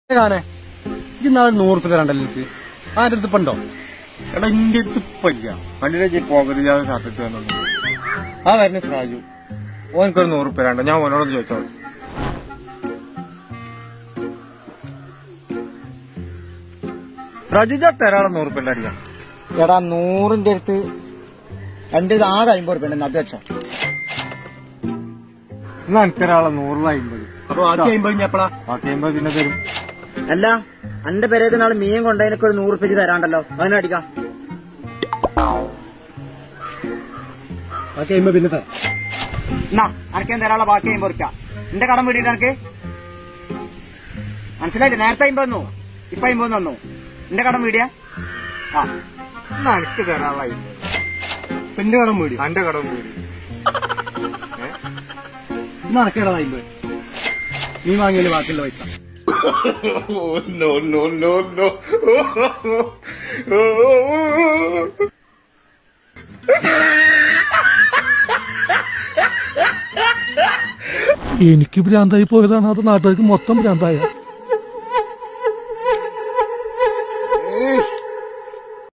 കാനെ ഇത് നാളെ നൂറ് റുപ്യ തരണ്ടല്ലോ എനിക്ക് ആരുടെ അടുത്ത് പണ്ടോ എടാ ഇന്റെ അടുത്ത് ഇപ്പല്ല വണ്ടിയുടെ പോകരുത് സാധ്യത വന്നു ആ വരുന്ന സ്രാജു ഓനക്കൊരു നൂറ് ഉപ്പ രണ്ടോ ഞാൻ ഓനോടൊന്ന് ചോദിച്ചോളൂ സ്രാജു ഞാൻ തരാളെ നൂറ് ഉപ്പ അടിക്കാം എടാ നൂറിന്റെ അടുത്ത് എന്റെ ഇത് ആകെ അമ്പത് റുപ്യ ഉണ്ട് അത് വെച്ചോ എന്നാ എനിക്കൊരാളെ നൂറിൽ അമ്പത് അപ്പൊ ബാക്കി അമ്പത് ഞാൻ എപ്പോഴാ ബാക്കി അമ്പത് പിന്നെ തരും അല്ല എന്റെ പെരേക്ക് നാളെ മീൻ കൊണ്ടതിനൊക്കെ ഒരു നൂറ് റുപ്യ തരാണ്ടല്ലോ അതിനെ അടിക്കാം ബാക്കി അമ്പത് പിന്നെ തരാം എന്നാ അനക്കേം തരാനുള്ള ബാക്കി അമ്പത് റുപ്യ എന്റെ കടം വീടിയിട്ട് എനക്ക് മനസ്സിലായില്ലേ നേരത്തെ അമ്പത് തന്നു ഇപ്പൊ അമ്പത് തന്നു എന്റെ കടം വീടിയാ ആ എന്നാ എനിക്ക് തരാനുള്ള അമ്പത് എന്റെ കടം മേടി എന്റെ കടം വീട് ഇന്ന് നടക്കേടാ അമ്പത് നീ വാങ്ങിയല്ലേ ബാക്കിയുള്ള പൈസ എനിക്ക് ഭ്രാന്തായി പോയതാണ് അത് നാട്ടുകാർക്ക് മൊത്തം ഭ്രാന്തായ